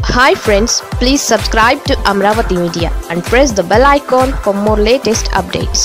hi friends please subscribe to Amaravati media and press the bell icon for more latest updates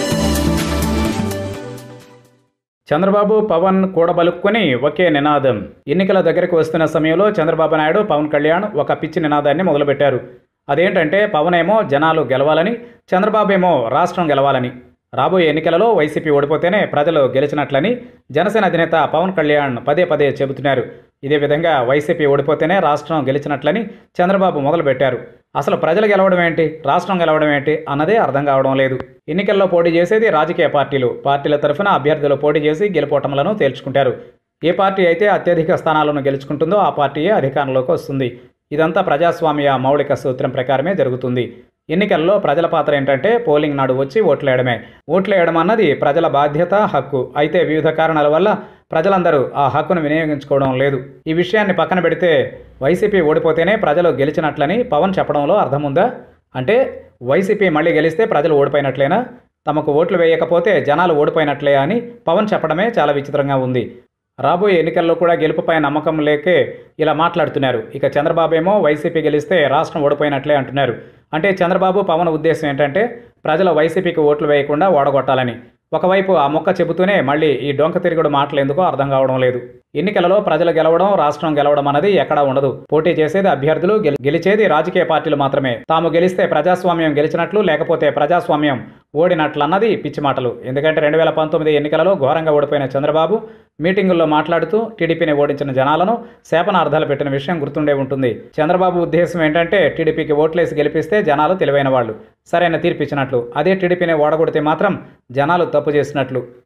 Chandrababu Pawan కూడబలుక్కుని ఒకే నినాదం ఎన్నికల దగ్గరకు వస్తున్న సమయంలో చంద్రబాబు నాయుడు పవన్ కళ్యాణ్ ఒక పిచ్చి నినాదాన్ని మొదలుపెట్టారు అదేంటంటే పవన్ ఏమో జనాలు గెలవాలని చంద్రబాబు ఏమో రాష్ట్రం గెలవాలని రాబోయే ఎన్నికలలో వైసీపీ ఓడిపోతేనే ప్రజలు గెలిచినట్లని జనసేన అధినేత పవన్ కళ్యాణ్ పదే పదే చెబుతున్నారు ఇదే విధంగా వైసీపీ ఓడిపోతేనే రాష్ట్రం గెలిచినట్లని చంద్రబాబు మొదలుపెట్టారు అసలు ప్రజలు గెలవడం ఏంటి రాష్ట్రం గెలవడం ఏంటి అన్నదే అర్థం కావడం లేదు ఎన్నికల్లో పోటీ చేసేది రాజకీయ పార్టీలు పార్టీల తరఫున అభ్యర్థులు పోటీ చేసి గెలుపోటములను తేల్చుకుంటారు ఏ పార్టీ అయితే అత్యధిక స్థానాలను గెలుచుకుంటుందో ఆ పార్టీయే అధికారంలోకి వస్తుంది ఇదంతా ప్రజాస్వామ్య మౌలిక సూత్రం ప్రకారమే జరుగుతుంది ఎన్నికల్లో ప్రజల పాత్ర ఏంటంటే పోలింగ్ నాడు వచ్చి ఓట్లేయడమే ఓట్లేయడం అన్నది ప్రజల బాధ్యత హక్కు అయితే వివిధ కారణాల వల్ల ప్రజలందరూ ఆ హక్కును వినియోగించుకోవడం లేదు ఈ విషయాన్ని పక్కన పెడితే వైసీపీ ఓడిపోతేనే ప్రజలు గెలిచినట్లని పవన్ చెప్పడంలో అర్థముందా అంటే వైసీపీ మళ్ళీ గెలిస్తే ప్రజలు ఓడిపోయినట్లేనా తమకు ఓట్లు వేయకపోతే జనాలు ఓడిపోయినట్లే అని పవన్ చెప్పడమే చాలా విచిత్రంగా ఉంది రాబోయే ఎన్నికల్లో కూడా గెలుపుపై నమ్మకం లేకే ఇలా మాట్లాడుతున్నారు ఇక చంద్రబాబు ఏమో వైసీపీ గెలిస్తే రాష్ట్రం ఓడిపోయినట్లే అంటున్నారు అంటే చంద్రబాబు పవన్ ఉద్దేశం ఏంటంటే ప్రజలు వైసీపీకి ఓట్లు వేయకుండా ఓడగొట్టాలని ఒకవైపు ఆ మొక్క చెబుతూనే మళ్ళీ ఈ డొంక తిరుగుడు మాటలు ఎందుకో అర్థం కావడం లేదు ఎన్నికలలో ప్రజలు గెలవడం రాష్ట్రం గెలవడం అనేది ఎక్కడా ఉండదు పోటీ చేసేది అభ్యర్థులు గెలి- గెలిచేది రాజకీయ పార్టీలు మాత్రమే తాము గెలిస్తే ప్రజాస్వామ్యం గెలిచినట్లు లేకపోతే ప్రజాస్వామ్యం ఓడినట్లు అన్నది పిచ్చి మాటలు ఎందుకంటే రెండు వేల పంతొమ్మిది ఎన్నికలలో ఘోరంగా ఓడిపోయిన చంద్రబాబు మీటింగుల్లో మాట్లాడుతూ టీడీపీని ఓడించిన జనాలను శాపనార్థాలు పెట్టిన విషయం గుర్తుండే ఉంటుంది చంద్రబాబు ఉద్దేశం ఏంటంటే టీడీపీకి ఓట్లేసి గెలిపిస్తే జనాలు తెలివైన వాళ్ళు సరైన తీర్పు ఇచ్చినట్లు అదే టీడీపీని ఓడగొడితే మాత్రం జనాలు తప్పు చేసినట్లు